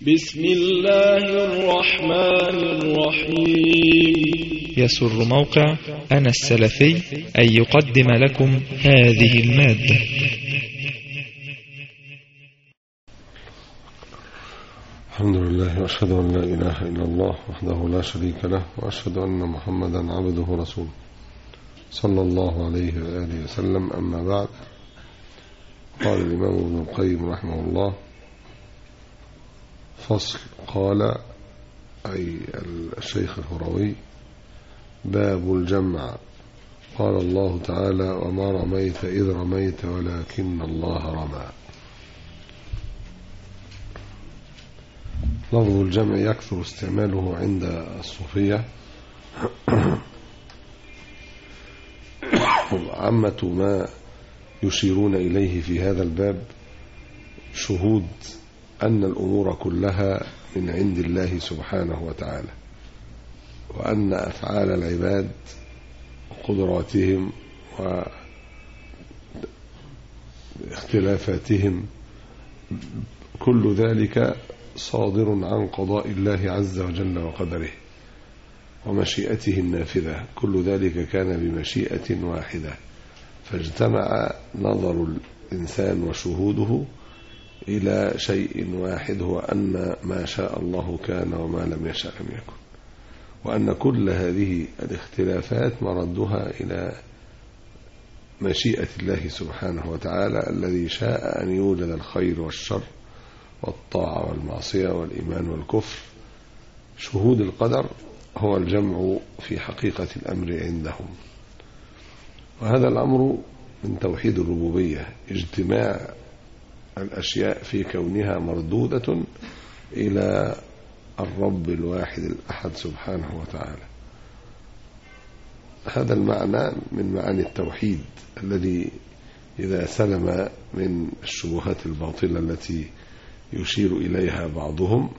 بسم الله الرحمن الرحيم يسر موقع أنا السلفي أن يقدم لكم هذه المادة الحمد لله وأشهد أن لا إله إلا الله وحده لا شريك له وأشهد أن محمدا عبده ورسوله صلى الله عليه وآله وسلم أما بعد قال الإمام ابن القيم رحمه الله فصل قال أي الشيخ الهروي باب الجمع قال الله تعالى وما رميت إذ رميت ولكن الله رمى لفظ الجمع يكثر استعماله عند الصوفية عامة ما يشيرون إليه في هذا الباب شهود أن الأمور كلها من عند الله سبحانه وتعالى وأن أفعال العباد وقدراتهم واختلافاتهم كل ذلك صادر عن قضاء الله عز وجل وقدره ومشيئته النافذة كل ذلك كان بمشيئة واحدة فاجتمع نظر الإنسان وشهوده إلى شيء واحد هو أن ما شاء الله كان وما لم يشاء لم يكن وأن كل هذه الاختلافات مردها إلى مشيئة الله سبحانه وتعالى الذي شاء أن يوجد الخير والشر والطاعة والمعصية والإيمان والكفر شهود القدر هو الجمع في حقيقة الأمر عندهم وهذا الأمر من توحيد الربوبية اجتماع الأشياء في كونها مردودة إلى الرب الواحد الأحد سبحانه وتعالى هذا المعنى من معاني التوحيد الذي إذا سلم من الشبهات الباطلة التي يشير إليها بعضهم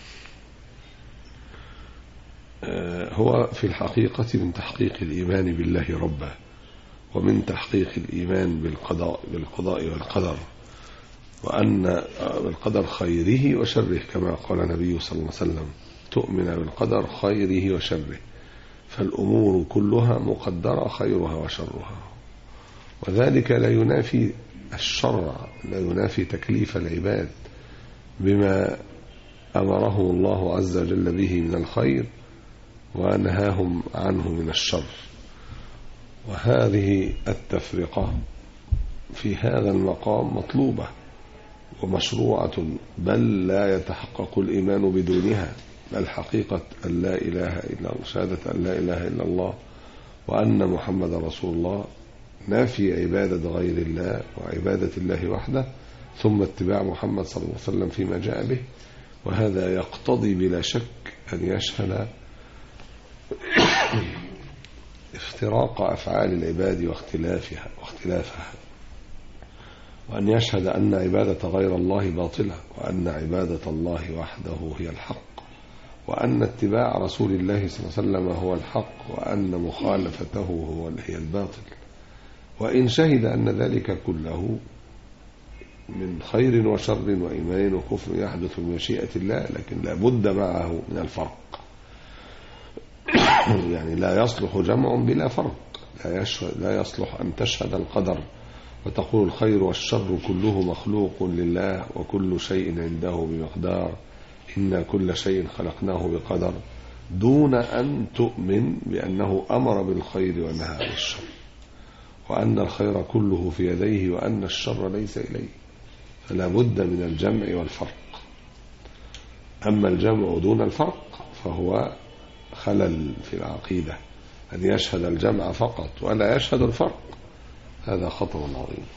هو في الحقيقة من تحقيق الإيمان بالله ربا ومن تحقيق الإيمان بالقضاء بالقضاء والقدر وأن بالقدر خيره وشره كما قال النبي صلى الله عليه وسلم تؤمن بالقدر خيره وشره فالأمور كلها مقدرة خيرها وشرها وذلك لا ينافي الشرع لا ينافي تكليف العباد بما أمرهم الله عز وجل به من الخير ونهاهم عنه من الشر وهذه التفرقة في هذا المقام مطلوبة ومشروعة بل لا يتحقق الإيمان بدونها بل حقيقة أن لا إله إلا الله شهادة أن لا إله إلا الله وأن محمد رسول الله نافي عبادة غير الله وعبادة الله وحده ثم اتباع محمد صلى الله عليه وسلم فيما جاء به وهذا يقتضي بلا شك أن يشهد افتراق أفعال العباد واختلافها واختلافها وأن يشهد أن عبادة غير الله باطلة وأن عبادة الله وحده هي الحق وأن اتباع رسول الله صلى الله عليه وسلم هو الحق وأن مخالفته هو هي الباطل وإن شهد أن ذلك كله من خير وشر وإيمان وكفر يحدث بمشيئة الله لكن لا بد معه من الفرق يعني لا يصلح جمع بلا فرق لا, لا يصلح أن تشهد القدر وتقول الخير والشر كله مخلوق لله وكل شيء عنده بمقدار إن كل شيء خلقناه بقدر دون أن تؤمن بأنه أمر بالخير ونهى عن الشر وأن الخير كله في يديه وأن الشر ليس إليه فلا بد من الجمع والفرق أما الجمع دون الفرق فهو خلل في العقيدة أن يشهد الجمع فقط ولا يشهد الفرق هذا خطر عظيم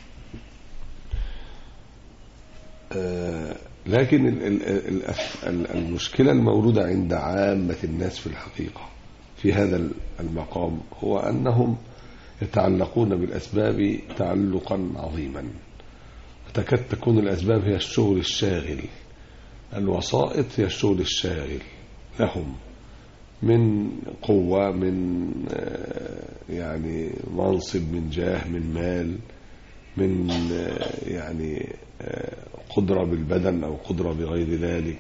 لكن المشكلة الموجودة عند عامة الناس في الحقيقة في هذا المقام هو أنهم يتعلقون بالأسباب تعلقا عظيما وتكاد تكون الأسباب هي الشغل الشاغل الوسائط هي الشغل الشاغل لهم من قوة من يعني منصب من جاه من مال من آه، يعني آه، قدرة بالبدن أو قدرة بغير ذلك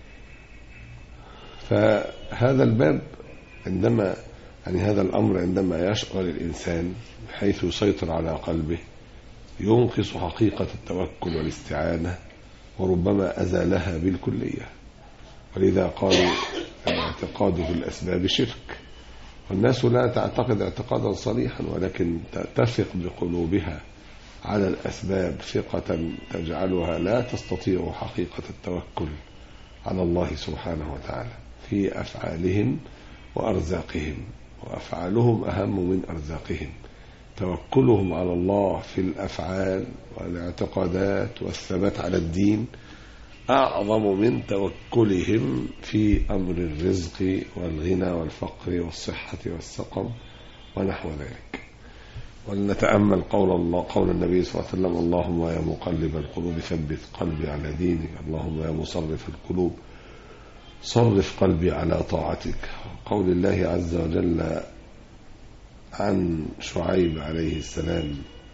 فهذا الباب عندما يعني هذا الأمر عندما يشغل الإنسان بحيث يسيطر على قلبه ينقص حقيقة التوكل والاستعانة وربما أزالها بالكلية ولذا قالوا الاعتقاد في الأسباب شرك والناس لا تعتقد اعتقادا صريحا ولكن تثق بقلوبها على الأسباب ثقة تجعلها لا تستطيع حقيقة التوكل على الله سبحانه وتعالى في أفعالهم وأرزاقهم وأفعالهم أهم من أرزاقهم توكلهم على الله في الأفعال والاعتقادات والثبات على الدين أعظم من توكلهم في أمر الرزق والغنى والفقر والصحة والسقم ونحو ذلك ولنتأمل قول الله قول النبي صلى الله عليه وسلم اللهم يا مقلب القلوب ثبت قلبي على دينك اللهم يا مصرف القلوب صرف قلبي على طاعتك قول الله عز وجل عن شعيب عليه السلام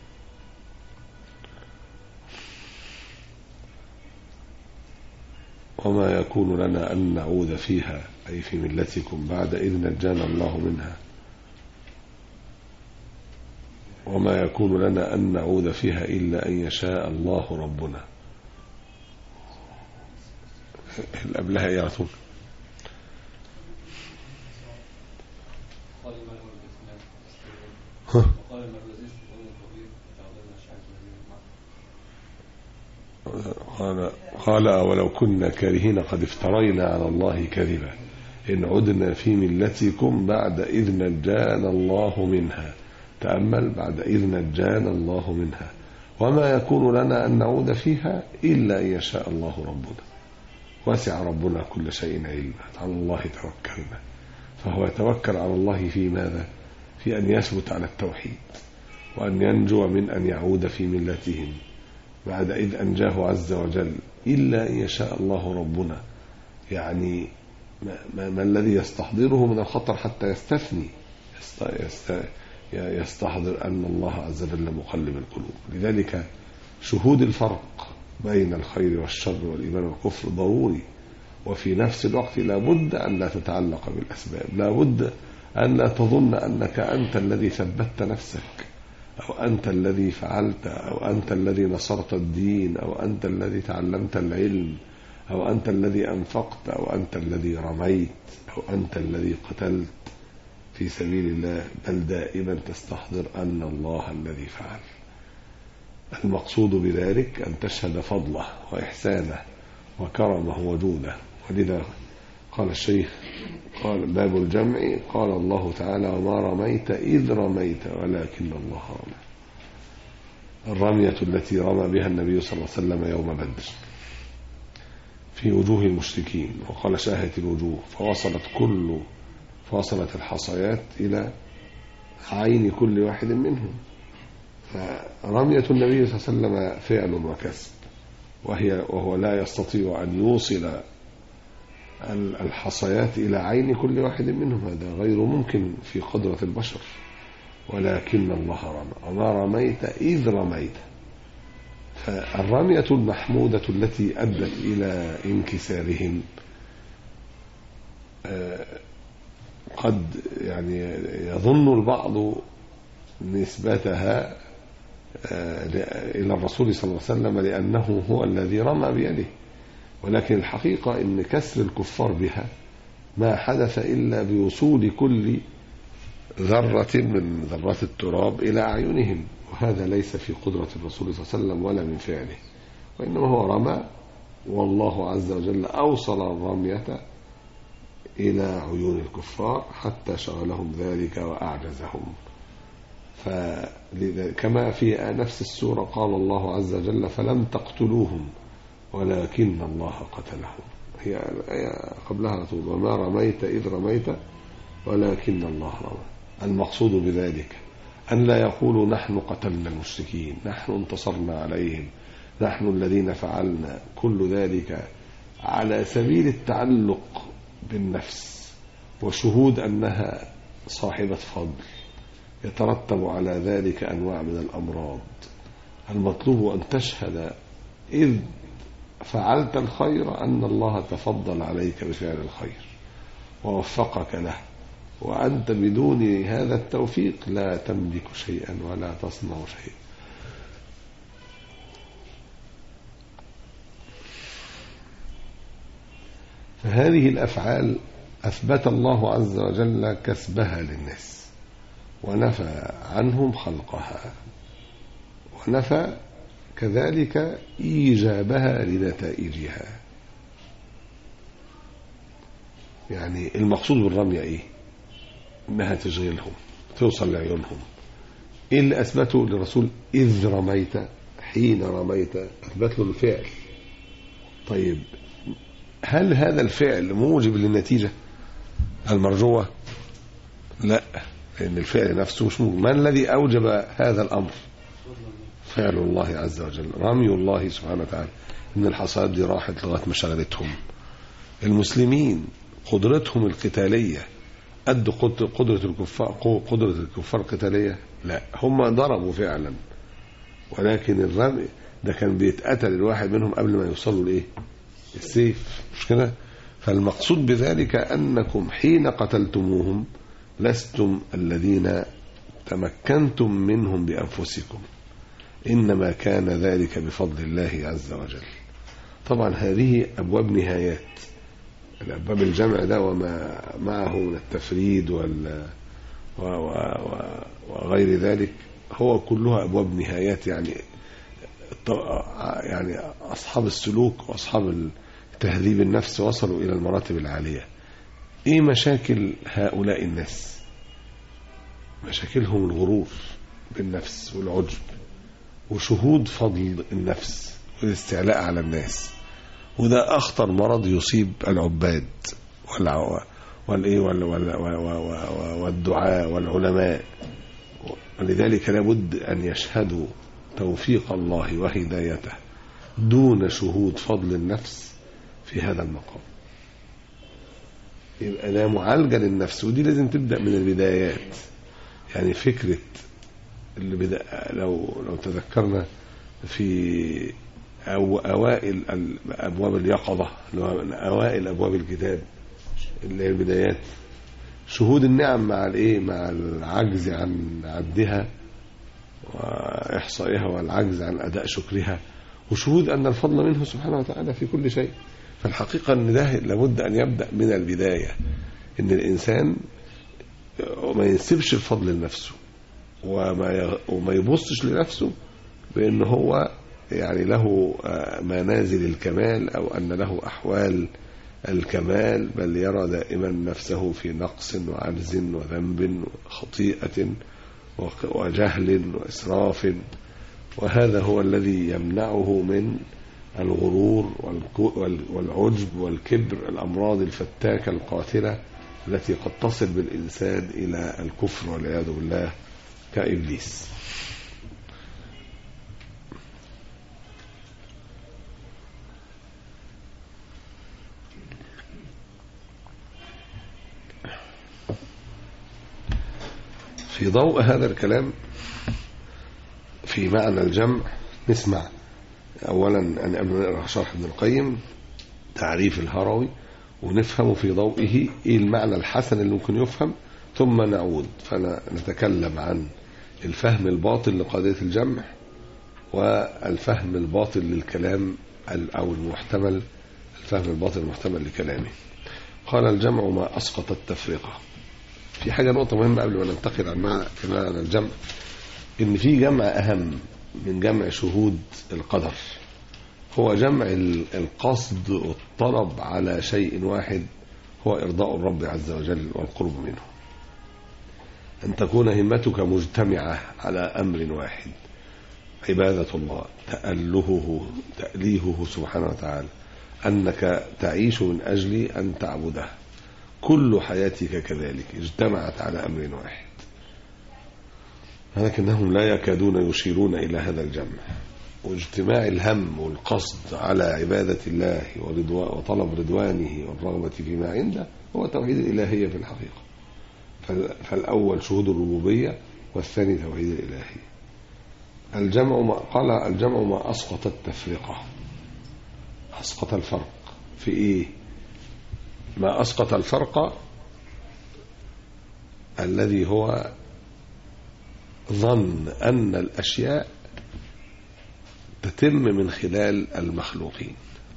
وما يكون لنا أن نعود فيها أي في ملتكم بعد إذ نجانا الله منها وما يكون لنا أن نعود فيها إلا أن يشاء الله ربنا قبلها يا رسول ها قال قال ولو كنا كارهين قد افترينا على الله كذبا إن عدنا في ملتكم بعد إذ نجانا الله منها تأمل بعد إذ نجانا الله منها وما يكون لنا أن نعود فيها إلا أن يشاء الله ربنا وسع ربنا كل شيء علما على الله توكلنا فهو يتوكل على الله في ماذا في أن يثبت على التوحيد وأن ينجو من أن يعود في ملتهم بعد إذ أنجاه عز وجل إلا أن يشاء الله ربنا يعني ما, ما, ما الذي يستحضره من الخطر حتى يستثني يست يست يستحضر أن الله عز وجل مقلب القلوب لذلك شهود الفرق بين الخير والشر والإيمان والكفر ضروري وفي نفس الوقت لا بد أن لا تتعلق بالأسباب لا بد أن لا تظن أنك أنت الذي ثبت نفسك أو أنت الذي فعلت أو أنت الذي نصرت الدين أو أنت الذي تعلمت العلم أو أنت الذي أنفقت أو أنت الذي رميت أو أنت الذي قتلت في سبيل الله بل دائما تستحضر أن الله الذي فعل المقصود بذلك أن تشهد فضله وإحسانه وكرمه وجوده ولذا قال الشيخ قال باب الجمع قال الله تعالى وما رميت إذ رميت ولكن الله رمى الرمية التي رمى بها النبي صلى الله عليه وسلم يوم بدر في وجوه المشركين وقال شاهت الوجوه فوصلت كل فوصلت الحصيات إلى عين كل واحد منهم فرمية النبي صلى الله عليه وسلم فعل وكسب وهي وهو لا يستطيع أن يوصل الحصيات إلى عين كل واحد منهم هذا غير ممكن في قدرة البشر ولكن الله رمى وما رميت إذ رميت فالرمية المحمودة التي أدت إلى انكسارهم قد يعني يظن البعض نسبتها إلى الرسول صلى الله عليه وسلم لأنه هو الذي رمى بيده ولكن الحقيقة أن كسر الكفار بها ما حدث إلا بوصول كل ذرة من ذرات التراب إلى أعينهم وهذا ليس في قدرة الرسول صلى الله عليه وسلم ولا من فعله وإنما هو رمى والله عز وجل أوصل الرمية إلى عيون الكفار حتى شغلهم ذلك وأعجزهم فكما في نفس السورة قال الله عز وجل فلم تقتلوهم ولكن الله قتلهم هي الآية قبلها طول وما رميت إذ رميت ولكن الله رمى المقصود بذلك أن لا يقولوا نحن قتلنا المشركين نحن انتصرنا عليهم نحن الذين فعلنا كل ذلك على سبيل التعلق بالنفس وشهود أنها صاحبة فضل يترتب على ذلك أنواع من الأمراض المطلوب أن تشهد إذ فعلت الخير أن الله تفضل عليك بفعل الخير ووفقك له وأنت بدون هذا التوفيق لا تملك شيئا ولا تصنع شيئا فهذه الأفعال أثبت الله عز وجل كسبها للناس ونفى عنهم خلقها ونفى كذلك إيجابها لنتائجها يعني المقصود بالرمية إيه إنها تشغلهم توصل لعيونهم إيه اللي أثبته للرسول إذ رميت حين رميت أثبت له الفعل طيب هل هذا الفعل موجب للنتيجة المرجوة لا لأن الفعل نفسه مش موجب ما الذي أوجب هذا الأمر فعل الله عز وجل رمي الله سبحانه وتعالى إن الحصاد دي راحت لغاية ما شغلتهم المسلمين قدرتهم القتالية قد قدرة الكفار قدرة الكفار القتالية لا هم ضربوا فعلا ولكن الرمي ده كان بيتقتل الواحد منهم قبل ما يوصلوا لايه السيف مش كده فالمقصود بذلك أنكم حين قتلتموهم لستم الذين تمكنتم منهم بأنفسكم إنما كان ذلك بفضل الله عز وجل طبعا هذه أبواب نهايات الأبواب الجمع ده وما معه من التفريد وال و و و وغير ذلك هو كلها أبواب نهايات يعني يعني أصحاب السلوك وأصحاب تهذيب النفس وصلوا إلى المراتب العالية إيه مشاكل هؤلاء الناس مشاكلهم الغرور بالنفس والعجب وشهود فضل النفس والاستعلاء على الناس وده أخطر مرض يصيب العباد والإيه والدعاء والعلماء ولذلك لابد أن يشهدوا توفيق الله وهدايته دون شهود فضل النفس في هذا المقام يبقى ده معالجة للنفس ودي لازم تبدأ من البدايات يعني فكرة اللي بدأ لو لو تذكرنا في أو أوائل أبواب اليقظة اللي هو من أوائل أبواب الكتاب اللي هي البدايات شهود النعم مع الإيه مع العجز عن عدها وإحصائها والعجز عن أداء شكرها وشهود أن الفضل منه سبحانه وتعالى في كل شيء فالحقيقة أن ده لابد أن يبدأ من البداية أن الإنسان ما ينسبش الفضل لنفسه وما وما يبصش لنفسه بأن هو يعني له منازل الكمال أو أن له أحوال الكمال بل يرى دائما نفسه في نقص وعجز وذنب وخطيئة وجهل وإسراف وهذا هو الذي يمنعه من الغرور والعجب والكبر الأمراض الفتاكة القاتلة التي قد تصل بالإنسان إلى الكفر والعياذ بالله كإبليس في ضوء هذا الكلام في معنى الجمع نسمع أولا أن قبل ما نقرأ شرح ابن القيم تعريف الهروي ونفهم في ضوئه إيه المعنى الحسن اللي ممكن يفهم ثم نعود فنتكلم عن الفهم الباطل لقضية الجمع والفهم الباطل للكلام أو المحتمل الفهم الباطل المحتمل لكلامه قال الجمع ما أسقط التفرقة في حاجة نقطة مهمة قبل ما ننتقل عن معنى معنى الجمع إن في جمع أهم من جمع شهود القدر هو جمع القصد والطلب على شيء واحد هو إرضاء الرب عز وجل والقرب منه أن تكون همتك مجتمعة على أمر واحد عبادة الله تألهه تأليهه سبحانه وتعالى أنك تعيش من أجل أن تعبده كل حياتك كذلك اجتمعت على أمر واحد ولكنهم لا يكادون يشيرون إلى هذا الجمع واجتماع الهم والقصد على عبادة الله وطلب رضوانه والرغبة فيما عنده هو توحيد الإلهية في الحقيقة فالأول شهود الربوبية والثاني توحيد الإلهية الجمع ما قال الجمع ما أسقط التفرقة أسقط الفرق في إيه ما أسقط الفرق الذي هو ظن أن الأشياء تتم من خلال المخلوقين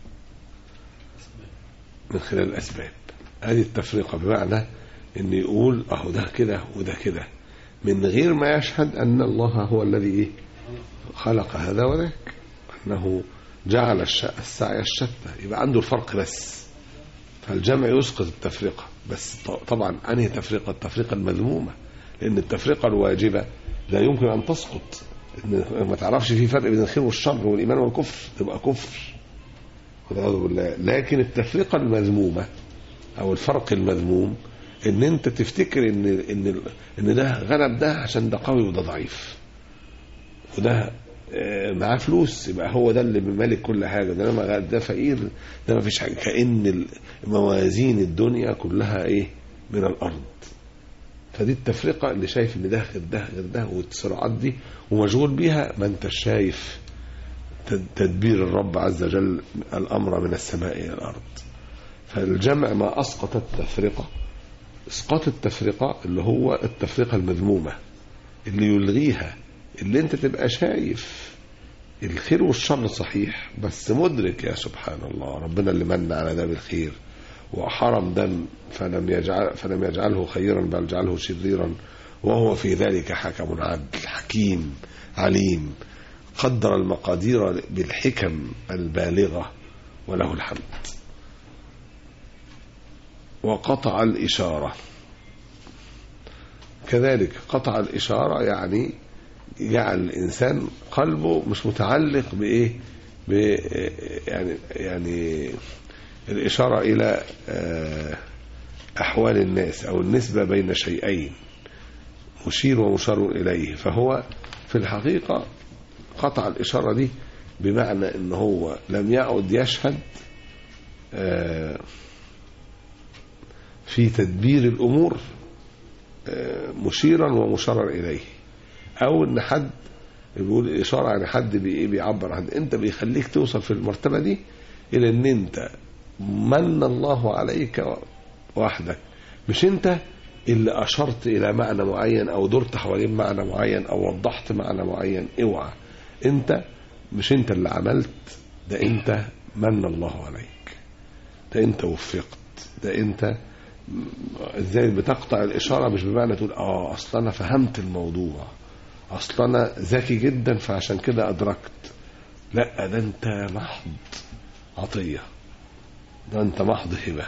من خلال الأسباب هذه التفرقة بمعنى أن يقول أهو ده كده وده كده من غير ما يشهد أن الله هو الذي إيه خلق هذا وذاك أنه جعل الش- السعي الشتى يبقى عنده الفرق بس فالجمع يسقط التفرقة بس ط- طبعا أنهي تفرقة التفرقة المذمومة لأن التفرقة الواجبة لا يمكن أن تسقط إن ما تعرفش في فرق بين الخير والشر والإيمان والكفر تبقى كفر والعياذ بالله لكن التفرقة المذمومة أو الفرق المذموم إن أنت تفتكر إن إن إن ده غلب ده عشان ده قوي وده ضعيف وده آه، معاه فلوس يبقى هو ده اللي مالك كل حاجه ده لما ده فقير ده ما فيش حاجه كأن موازين الدنيا كلها ايه من الارض فدي التفرقه اللي شايف ان ده غير ده غير ده والصراعات دي ومشغول بيها ما انت شايف تد- تدبير الرب عز وجل الامر من السماء الى الارض فالجمع ما اسقط التفرقه اسقاط التفرقه اللي هو التفرقه المذمومه اللي يلغيها اللي انت تبقى شايف الخير والشر صحيح بس مدرك يا سبحان الله ربنا اللي من على ده بالخير وحرم دم فلم يجعل فلم يجعله خيرا بل جعله شريرا وهو في ذلك حكم عدل حكيم عليم قدر المقادير بالحكم البالغة وله الحمد وقطع الإشارة كذلك قطع الإشارة يعني جعل الإنسان قلبه مش متعلق بإيه ب يعني يعني الإشارة إلى آه، أحوال الناس أو النسبة بين شيئين مشير ومشار إليه فهو في الحقيقة قطع الإشارة دي بمعنى أن هو لم يعد يشهد آه، في تدبير الأمور آه، مشيرا ومشارا إليه أو أن حد بيقول الإشارة يعني حد بي- إيه بيعبر عن أنت بيخليك توصل في المرتبة دي إلى أن أنت من الله عليك وحدك مش أنت اللي أشرت إلى معنى معين أو درت حوالين معنى معين أو وضحت معنى معين اوعى أنت مش أنت اللي عملت ده أنت من الله عليك ده أنت وفقت ده أنت ازاي بتقطع الاشاره مش بمعنى تقول اه اصل انا فهمت الموضوع اصل انا ذكي جدا فعشان كده ادركت لا ده انت محض عطيه ده انت محض هبه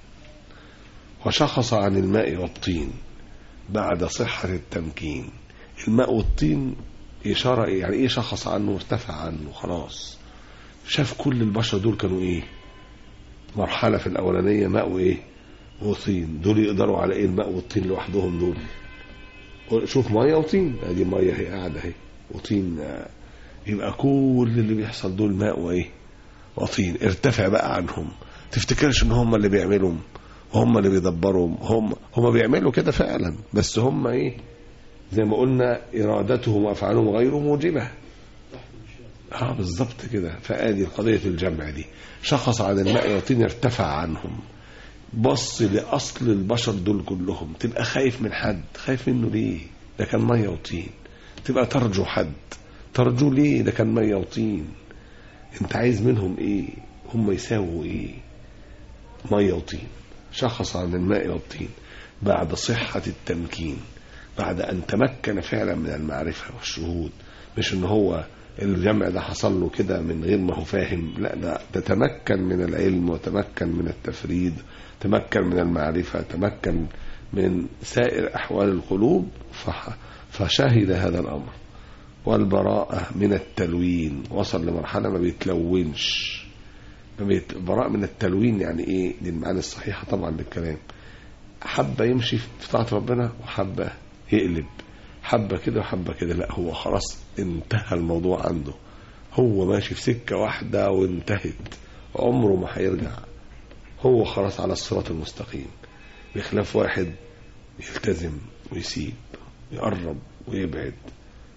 وشخص عن الماء والطين بعد صحه التمكين الماء والطين اشاره إيه؟ يعني ايه شخص عنه ارتفع عنه خلاص شاف كل البشر دول كانوا ايه مرحله في الاولانيه ماء وايه وطين دول يقدروا على ايه الماء والطين لوحدهم دول قول- شوف ميه وطين ادي ميه هي قاعده اهي وطين آه، يبقى كل اللي بيحصل دول ماء وايه وطين ارتفع بقى عنهم تفتكرش ان هم اللي بيعملهم هم اللي بيدبرهم هم هم بيعملوا كده فعلا بس هم ايه زي ما قلنا ارادتهم وافعالهم غير موجبه اه بالظبط كده فادي قضيه الجمع دي شخص عن الماء والطين ارتفع عنهم بص لاصل البشر دول كلهم تبقى خايف من حد خايف منه ليه ده كان ميه وطين تبقى ترجو حد ترجو ليه ده كان ميه وطين انت عايز منهم ايه هم يساووا ايه ميه وطين شخص عن الماء والطين بعد صحة التمكين بعد أن تمكن فعلا من المعرفة والشهود مش إن هو الجمع ده حصل له كده من غير ما هو فاهم لا ده, ده تمكن من العلم وتمكن من التفريد تمكن من المعرفة تمكن من سائر أحوال القلوب فح- فشهد هذا الأمر والبراءة من التلوين وصل لمرحلة ما بيتلونش ما بيت- براء من التلوين يعني ايه دي المعاني الصحيحة طبعا للكلام حبة يمشي في طاعة ربنا وحبة يقلب حبة كده وحبة كده لا هو خلاص انتهى الموضوع عنده هو ماشي في سكة واحدة وانتهت عمره ما هيرجع هو خلاص على الصراط المستقيم بخلاف واحد يلتزم ويسيب يقرب ويبعد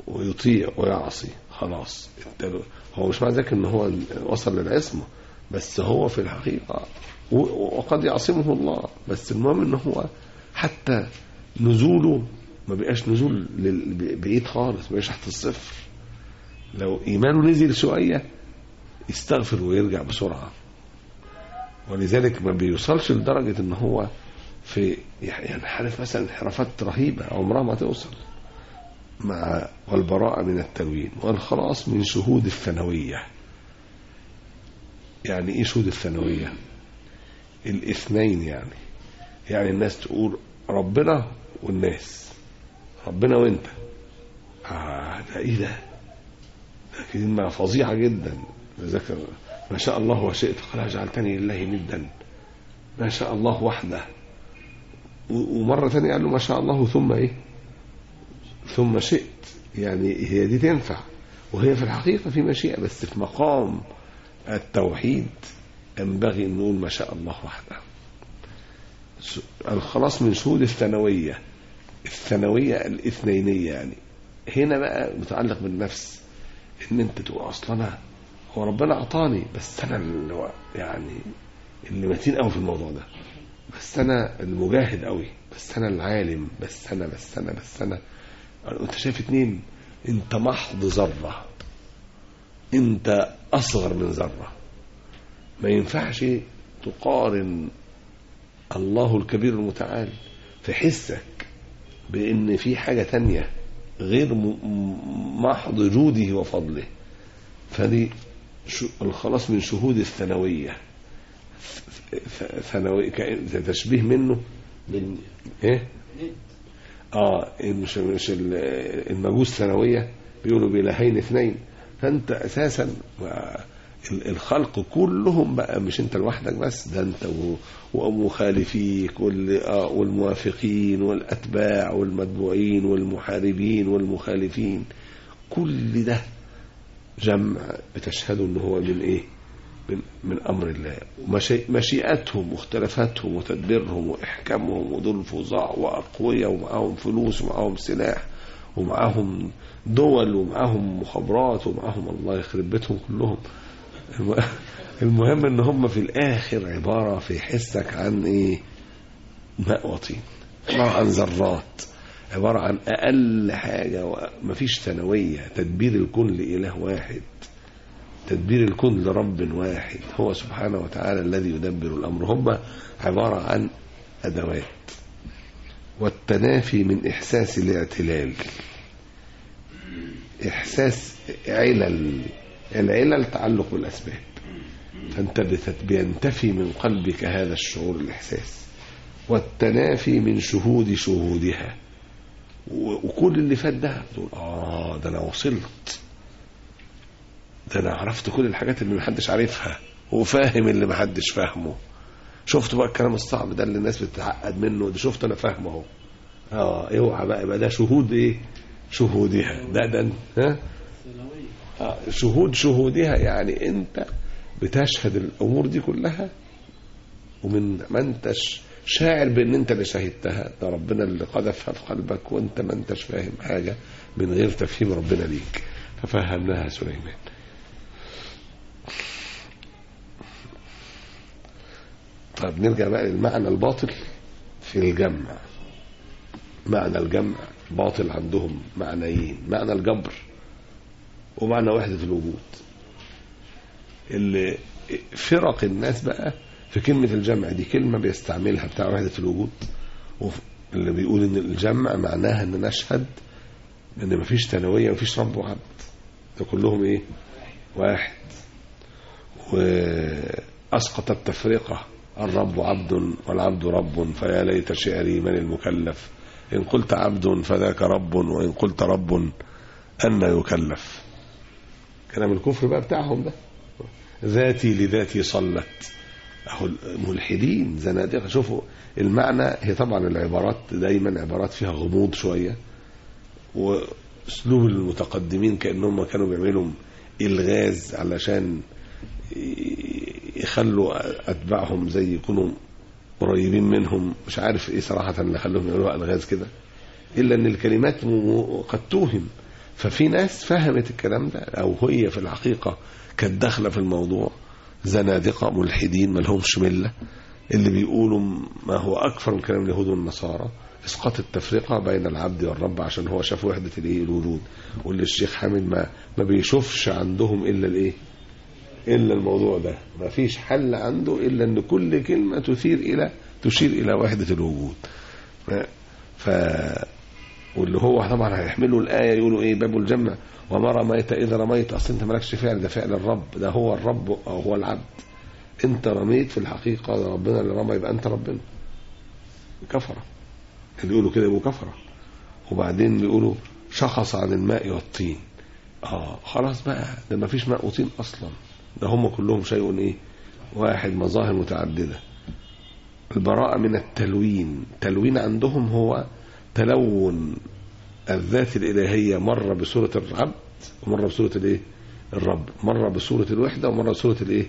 ويطيع ويعصي خلاص اداله- هو مش معنى ذلك ان هو وصل للعصمه بس هو في الحقيقه و- وقد يعصمه الله بس المهم ان هو حتى نزوله ما بقاش نزول لل- بعيد خالص ما بقاش تحت الصفر لو ايمانه نزل شويه يستغفر ويرجع بسرعه ولذلك ما بيوصلش لدرجه ان هو في يعني حالف مثلا انحرافات رهيبه عمرها ما توصل مع والبراءة من التلوين والخلاص من شهود الثانوية يعني ايه شهود الثانوية الاثنين يعني يعني الناس تقول ربنا والناس ربنا وانت آه ده ايه ده ده كلمة فظيعة جدا ذكر ما شاء الله وشئت قال جعلتني لله ندا ما شاء الله وحده و- ومرة ثانية قال له ما شاء الله ثم ايه ثم شئت يعني هي دي تنفع وهي في الحقيقة في مشيئة بس في مقام التوحيد ينبغي أن نقول ما شاء الله وحده س- الخلاص من شهود الثانوية الثانوية الاثنينية يعني هنا بقى متعلق بالنفس ان انت تقول اصلا انا هو ربنا اعطاني بس انا اللي هو يعني اللي متين قوي في الموضوع ده بس انا المجاهد قوي بس انا العالم بس انا بس انا بس انا انت شايف اتنين انت محض ذره انت اصغر من ذره ما ينفعش تقارن الله الكبير المتعال في حسك بان في حاجه تانية غير م- م- محض جوده وفضله فدي شو- الخلاص من شهود الثانويه ث- ثانوي كأن- ده تشبيه منه من ايه اه مش مش ال- المجوس ثانويه بيقولوا بإلهين اثنين فانت اساسا و- ال- الخلق كلهم بقى مش انت لوحدك بس ده انت و- ومخالفيك وال- آه، والموافقين والاتباع والمتبوعين والمحاربين والمخالفين كل ده جمع بتشهدوا ان هو من ايه من, من امر الله ومشي- مشيئتهم واختلافاتهم وتدبيرهم واحكامهم ودول فظاع واقوياء ومعاهم فلوس ومعاهم سلاح ومعاهم دول ومعاهم مخابرات ومعاهم الله يخرب بيتهم كلهم الم- المهم ان هم في الاخر عباره في حسك عن ايه ماء وطين عباره عن ذرات عباره عن اقل حاجه ومفيش ثانويه تدبير الكون لاله واحد تدبير الكون لرب واحد هو سبحانه وتعالى الذي يدبر الامر هم عباره عن ادوات والتنافي من احساس الاعتلال احساس علل العلل تعلق بالاسباب فانت بتت- بينتفي من قلبك هذا الشعور الاحساس والتنافي من شهود شهودها و- وكل اللي فات ده تقول اه ده انا وصلت ده انا عرفت كل الحاجات اللي محدش عارفها وفاهم اللي محدش فاهمه شفت بقى الكلام الصعب ده اللي الناس بتتعقد منه ده شفت انا فاهمه اهو اه اوعى بقى يبقى ده شهود ايه شهودها ده ده ها آه شهود شهودها يعني انت بتشهد الامور دي كلها ومن ما انتش شاعر بان انت اللي شهدتها ده ربنا اللي قذفها في قلبك وانت ما انتش فاهم حاجه من غير تفهيم ربنا ليك ففهمناها سليمان طيب نرجع بقى للمعنى الباطل في الجمع معنى الجمع باطل عندهم معنيين معنى الجبر ومعنى وحدة الوجود اللي فرق الناس بقى في كلمة الجمع دي كلمة بيستعملها بتاع وحدة الوجود وف- اللي بيقول ان الجمع معناها ان نشهد ان مفيش ثانوية مفيش رب وعبد ده كلهم ايه واحد وأسقط التفرقة الرب عبد والعبد رب فيا ليت شعري من المكلف إن قلت عبد فذاك رب وإن قلت رب أن يكلف كلام الكفر بقى بتاعهم ده ذاتي لذاتي صلت أهو الملحدين زنادقة شوفوا المعنى هي طبعا العبارات دايما عبارات فيها غموض شوية واسلوب المتقدمين كانهم كانوا بيعملوا الغاز علشان يخلوا اتباعهم زي يكونوا قريبين منهم مش عارف ايه صراحه اللي خلوهم يعملوا الغاز كده الا ان الكلمات م- قد توهم ففي ناس فهمت الكلام ده او هي في الحقيقه كانت داخله في الموضوع زنادقه ملحدين ما لهمش مله اللي بيقولوا ما هو اكثر من كلام اليهود والنصارى اسقاط التفرقه بين العبد والرب عشان هو شاف وحده الايه الوجود واللي الشيخ حامد ما ما بيشوفش عندهم الا الايه الا الموضوع ده ما فيش حل عنده الا ان كل كلمه تثير الى تشير الى وحده الوجود ف واللي هو طبعا هيحملوا الايه يقولوا ايه باب الجمع وما رميت اذا رميت اصل انت مالكش فعل ده فعل الرب ده هو الرب او هو العبد انت رميت في الحقيقه ده ربنا اللي رمى يبقى انت ربنا كفره اللي يقولوا كده يبقوا كفره وبعدين بيقولوا شخص عن الماء والطين اه خلاص بقى ده ما فيش ماء وطين اصلا ده هم كلهم شيء ايه واحد مظاهر متعدده البراءة من التلوين تلوين عندهم هو تلون الذات الإلهية مرة بصورة العبد ومرة بصورة الايه الرب مرة بصورة الوحدة ومرة بصورة الايه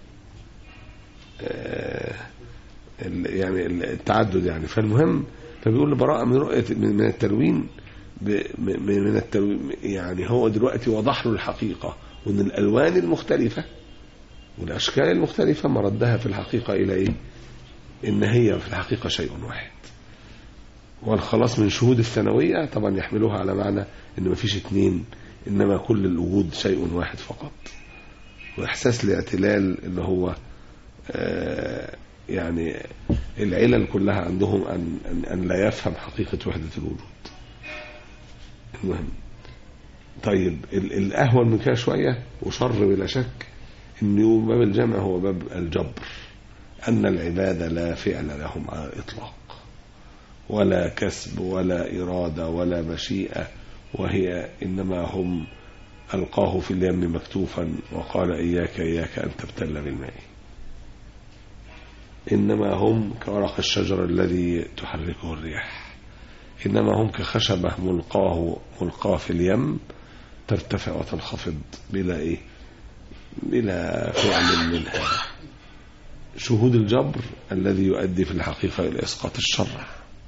آه ال- يعني التعدد يعني فالمهم فبيقول براءة من رؤية من من التلوين ب- م- من التلوين يعني هو دلوقتي وضح له الحقيقة وان الألوان المختلفة والأشكال المختلفة مردها في الحقيقة إلى إيه؟ إن هي في الحقيقة شيء واحد والخلاص من شهود الثانوية طبعا يحملوها على معنى إن مفيش اتنين إنما كل الوجود شيء واحد فقط وإحساس الاعتلال اللي هو آه، يعني العلل كلها عندهم أن, أن, أن لا يفهم حقيقة وحدة الوجود المهم طيب ال- الأهون من كده شوية وشر بلا شك إن باب الجمع هو باب الجبر أن العباد لا فعل لهم على الإطلاق ولا كسب ولا إرادة ولا مشيئة وهي إنما هم ألقاه في اليم مكتوفا وقال إياك إياك أن تبتل بالماء إنما هم كورق الشجر الذي تحركه الرياح إنما هم كخشبة ملقاه ملقاه في اليم ترتفع وتنخفض بلا إيه بلا فعل منها شهود الجبر الذي يؤدي في الحقيقة إلى إسقاط الشرع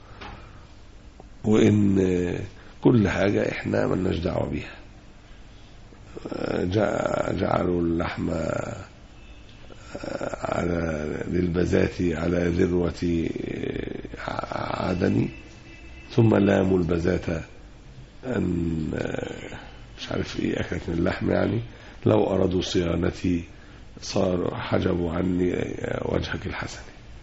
وإن كل حاجة إحنا ملناش دعوة بيها جع- جعلوا اللحم على للبزاة على ذروة عدني ثم لاموا البزاة أن مش عارف إيه أكلت من اللحم يعني لو أرادوا صيانتي صار حجبوا عني وجهك الحسن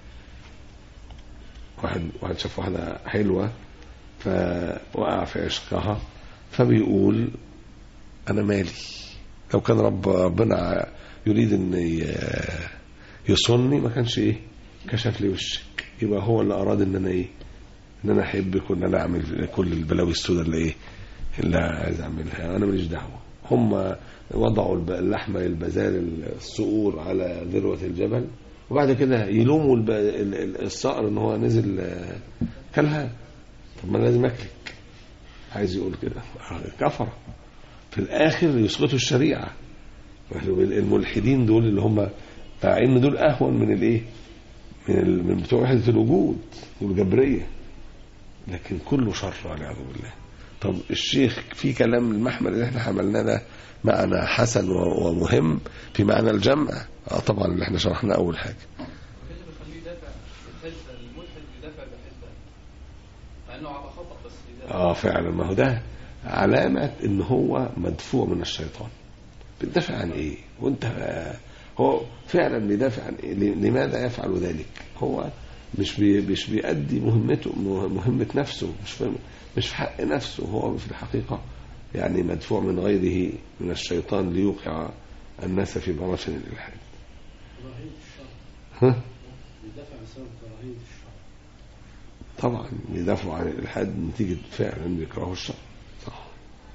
واحد واحد شاف واحدة حلوة فوقع في عشقها فبيقول أنا مالي لو كان رب ربنا يريد أن ي- يصني ما كانش إيه كشف لي وشك يبقى هو اللي أراد أن أنا إيه أن أنا أحبك وأن أنا أعمل كل البلاوي السوداء اللي إيه اللي عايز أعملها أنا ماليش دعوة هم وضعوا الب- اللحمة البزال الصقور على ذروة الجبل وبعد كده يلوموا الب- ال- ال- الصقر ان هو نزل آه، كلها طب ما أنا لازم اكلك عايز يقول كده كفر في الاخر يسقطوا الشريعه الملحدين دول اللي هم مع ان دول اهون من الايه من ال- من بتوع وحده الوجود والجبريه لكن كله شر والعياذ بالله طب الشيخ في كلام المحمل اللي احنا حملناه ده معنى حسن و- ومهم في معنى الجمع اه طبعا اللي احنا شرحناه اول حاجه اللي بيخليه يدافع الحزب الملحد بيدافع بحزب مع انه على خطا بس بيدافع اه فعلا ما هو ده علامة ان هو مدفوع من الشيطان بتدافع عن ايه وانت آه، هو فعلا بيدافع عن إيه؟ ل- لماذا يفعل ذلك هو مش بي مش بيأدي مهمته مه- مهمة نفسه مش في مش في حق نفسه هو في الحقيقة يعني مدفوع من غيره من الشيطان ليوقع الناس في براثن الإلحاد كراهية الشر ها بيدافع بسبب كراهية الشر طبعا يدافعوا عن الإلحاد نتيجة فعلا بيكرهوا الشر صح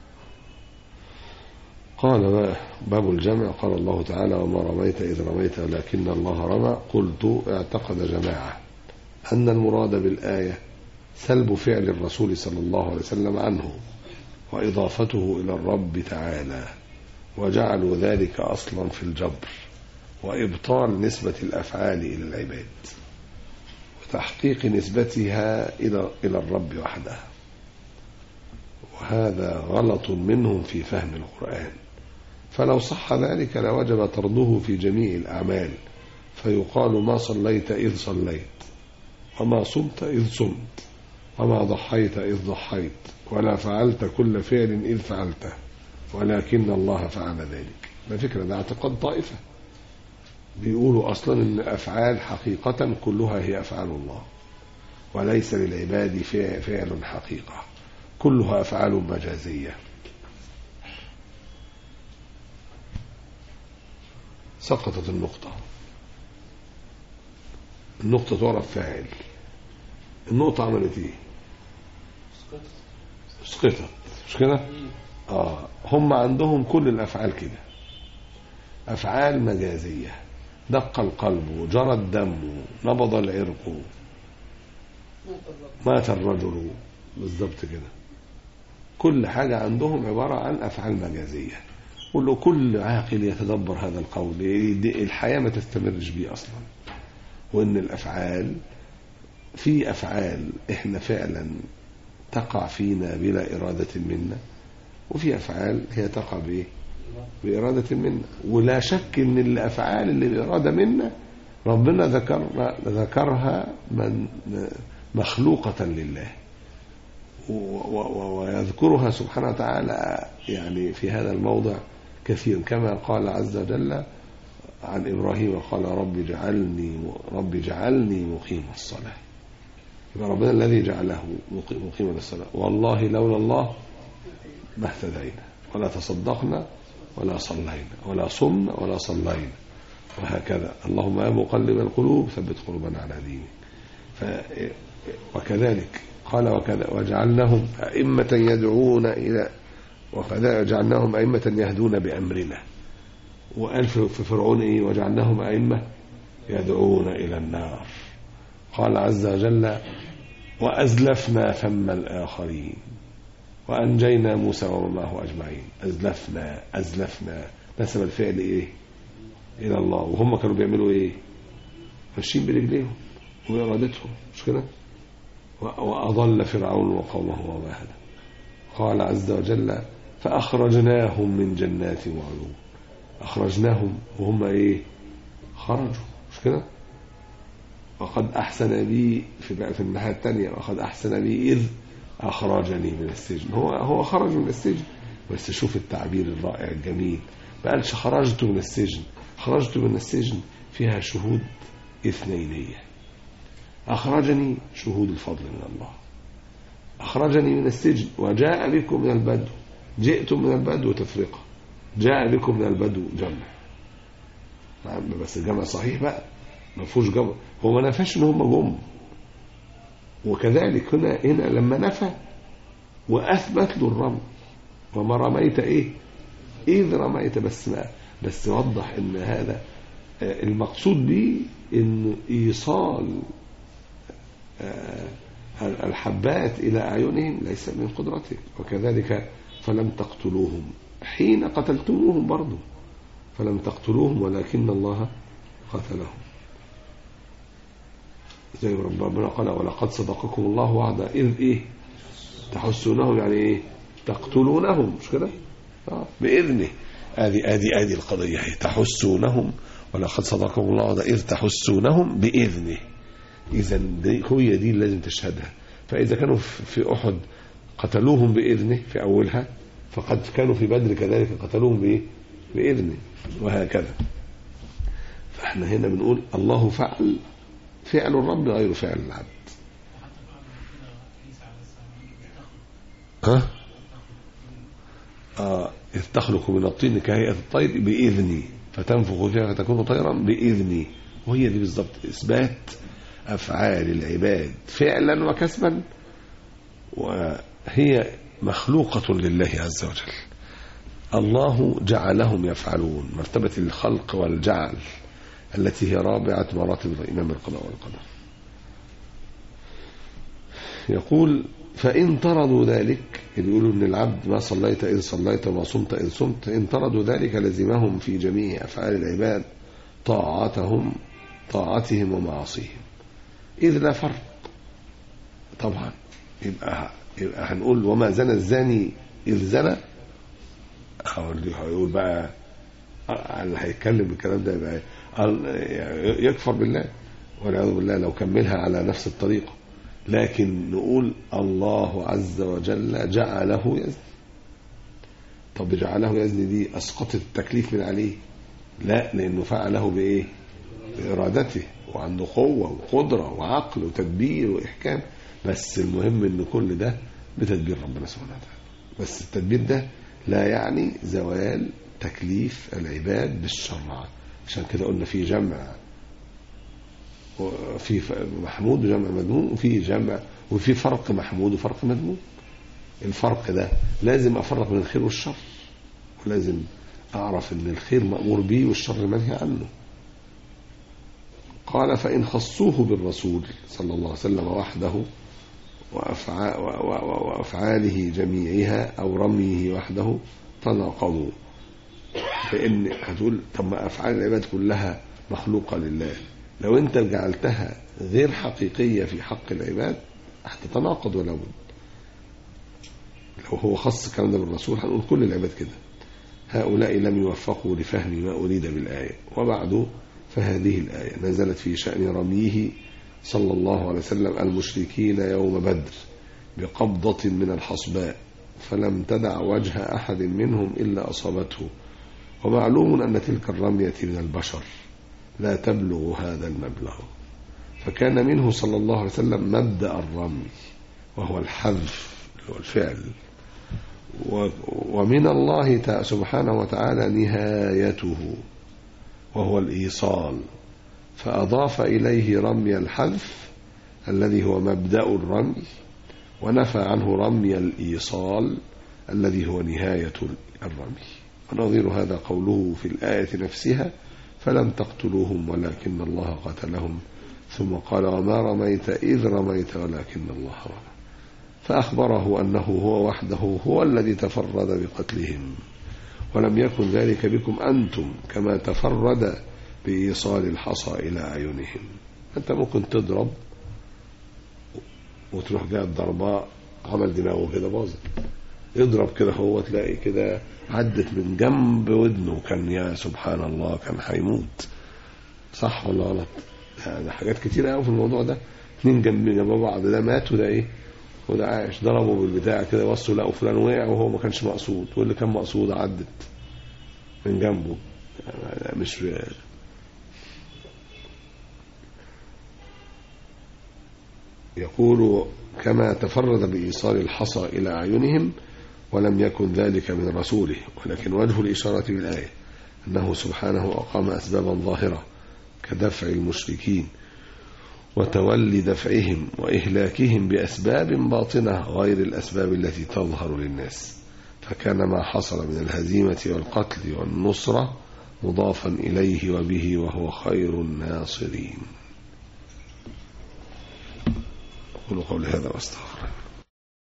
قال بقى باب الجمع قال الله تعالى وما رميت إذ رميت ولكن الله رمى قلت اعتقد جماعة أن المراد بالآية سلب فعل الرسول صلى الله عليه وسلم عنه وإضافته إلى الرب تعالى وجعلوا ذلك أصلا في الجبر وإبطال نسبة الأفعال إلى العباد وتحقيق نسبتها إلى إلى الرب وحده وهذا غلط منهم في فهم القرآن فلو صح ذلك لوجب طرده في جميع الأعمال فيقال ما صليت إذ صليت وما صمت إذ صمت وما ضحيت إذ ضحيت ولا فعلت كل فعل إذ فعلته ولكن الله فعل ذلك ده فكرة ده اعتقاد طائفة بيقولوا أصلا أن أفعال حقيقة كلها هي أفعال الله وليس للعباد فع- فعل حقيقة كلها أفعال مجازية سقطت النقطة النقطة تعرف فاعل النقطة عملت ايه سقطت مش كده اه هم عندهم كل الافعال كده افعال مجازية دق القلب جرى الدم نبض العرق مات الرجل بالضبط كده كل حاجة عندهم عبارة عن أفعال مجازية ولو كل عاقل يتدبر هذا القول دي- الحياة ما تستمرش بيه أصلا وإن الأفعال في أفعال إحنا فعلا تقع فينا بلا إرادة منا وفي أفعال هي تقع بإيه؟ بإرادة منا ولا شك إن الأفعال اللي بإرادة منا ربنا ذكر ذكرها من مخلوقة لله و- و- ويذكرها سبحانه وتعالى يعني في هذا الموضع كثير كما قال عز وجل عن إبراهيم قال رب جعلني رب جعلني مقيم الصلاة يبقى ربنا الذي جعله مقي- مقيما للصلاة والله لولا الله ما اهتدينا ولا تصدقنا ولا صلينا ولا صمنا ولا صلينا وهكذا اللهم يا مقلب القلوب ثبت قلوبنا على دينك ف وكذلك قال وكذا وجعلناهم أئمة يدعون إلى وكذا جعلناهم أئمة يهدون بأمرنا وقال في في فرعون إيه وجعلناهم أئمة يدعون إلى النار قال عز وجل وأزلفنا ثم الآخرين وأنجينا موسى ومن معه أجمعين أزلفنا أزلفنا نسب الفعل إيه إلى الله وهم كانوا بيعملوا إيه ماشيين برجليهم وإرادتهم مش كده و- وأضل فرعون وقومه وما هدى قال عز وجل فأخرجناهم من جنات وعيون أخرجناهم وهم إيه خرجوا مش كده وقد أحسن بي في في الناحية الثانية وقد أحسن بي إذ أخرجني من السجن هو هو خرج من السجن بس شوف التعبير الرائع الجميل ما قالش خرجت من السجن خرجت من السجن فيها شهود اثنينية أخرجني شهود الفضل من الله أخرجني من السجن وجاء بكم من البدو جئتم من البدو تفرقة جاء بكم من البدو جمع نعم، بس الجمع صحيح بقى ما فيهوش جمع هو ما نفاش ان هم جم وكذلك هنا هنا لما نفى واثبت له الرمي وما رميت ايه اذ رميت بس ما بس وضح ان هذا آه، المقصود به ان ايصال آه، الحبات الى اعينهم ليس من قدرتك وكذلك فلم تقتلوهم حين قتلتموهم برضه فلم تقتلوهم ولكن الله قتلهم زي ما ربنا قال ولقد صدقكم الله وعدا إذ إيه تحسونهم يعني إيه تقتلونهم مش كده آه بإذنه هذه هذه هذه القضية هي تحسونهم ولقد صدقكم الله وعدا إذ تحسونهم بإذنه إذا دي هي دي اللي لازم تشهدها فإذا كانوا في في أحد قتلوهم بإذنه في أولها فقد كانوا في بدر كذلك قتلوهم بإيه بإذنه وهكذا فاحنا هنا بنقول الله فعل فعل الرب غير فعل العبد ها آه إذ تخلق من الطين كهيئة الطير بإذني فتنفخ فيها فتكون طيرا بإذني وهي دي بالضبط إثبات أفعال العباد فعلا وكسبا وهي مخلوقة لله عز وجل الله جعلهم يفعلون مرتبة الخلق والجعل التي هي رابعة مراتب الإمام القضاء والقدر يقول فإن طردوا ذلك اللي يقولوا أن العبد ما صليت إذ صليت وما صمت إذ صمت إن طردوا ذلك لزمهم في جميع أفعال العباد طاعتهم طاعتهم ومعاصيهم إذ لا فرق طبعا يبقى يبقى هنقول وما زنى الزاني إذ زنى أو اللي هيقول بقى اللي هيتكلم بالكلام ده يبقى قال- يعني يكفر بالله والعياذ بالله لو كملها على نفس الطريقة لكن نقول الله عز وجل جعله يزني طب جعله يزني دي أسقطت التكليف من عليه لا لأنه فعله بإيه بإرادته وعنده قوة وقدرة وعقل وتدبير وإحكام بس المهم إن كل ده بتدبير ربنا سبحانه وتعالى بس التدبير ده لا يعني زوال تكليف العباد بالشرع عشان كده قلنا في جمع وفي ف- محمود وجمع مذموم وفي جمع وفي فرق محمود وفرق مذموم الفرق ده لازم افرق بين الخير والشر ولازم اعرف ان الخير مامور به والشر منهي عنه قال فان خصوه بالرسول صلى الله عليه وسلم وحده وأفعا- و- و- و- وافعاله جميعها او رميه وحده تناقضوا لان هتقول طب ما افعال العباد كلها مخلوقه لله لو انت جعلتها غير حقيقيه في حق العباد هتتناقض ولا بد لو هو خص الكلام ده بالرسول هنقول كل العباد كده هؤلاء لم يوفقوا لفهم ما أريد بالآية وبعد فهذه الآية نزلت في شأن رميه صلى الله عليه وسلم المشركين يوم بدر بقبضة من الحصباء فلم تدع وجه أحد منهم إلا أصابته ومعلوم أن تلك الرمية من البشر لا تبلغ هذا المبلغ فكان منه صلى الله عليه وسلم مبدأ الرمي وهو الحذف اللي هو الفعل و- ومن الله تع- سبحانه وتعالى نهايته وهو الإيصال فأضاف إليه رمي الحذف الذي هو مبدأ الرمي ونفى عنه رمي الإيصال الذي هو نهاية الرمي ونظير هذا قوله في الآية نفسها فلم تقتلوهم ولكن الله قتلهم ثم قال وما رميت إذ رميت ولكن الله رمى فأخبره أنه هو وحده هو الذي تفرد بقتلهم ولم يكن ذلك بكم أنتم كما تفرد بإيصال الحصى إلى أعينهم أنت ممكن تضرب وتروح جاي الضرباء عمل دماغه كده باظت يضرب كده هو تلاقي كده عدت من جنب ودنه كان يا سبحان الله كان هيموت صح ولا غلط يعني حاجات كتيرة قوي في الموضوع ده اتنين جنب جنب بعض ده مات وده ايه وده عايش ضربه بالبتاع كده بصوا لقوا فلان وقع وهو ما كانش مقصود واللي كان مقصود عدت من جنبه يعني مش يقول كما تفرد بإيصال الحصى إلى أعينهم ولم يكن ذلك من رسوله ولكن وجه الإشارة بالآية أنه سبحانه أقام أسبابا ظاهرة كدفع المشركين وتولي دفعهم وإهلاكهم بأسباب باطنة غير الأسباب التي تظهر للناس فكان ما حصل من الهزيمة والقتل والنصرة مضافا إليه وبه وهو خير الناصرين أقول قولي هذا واستغفر الله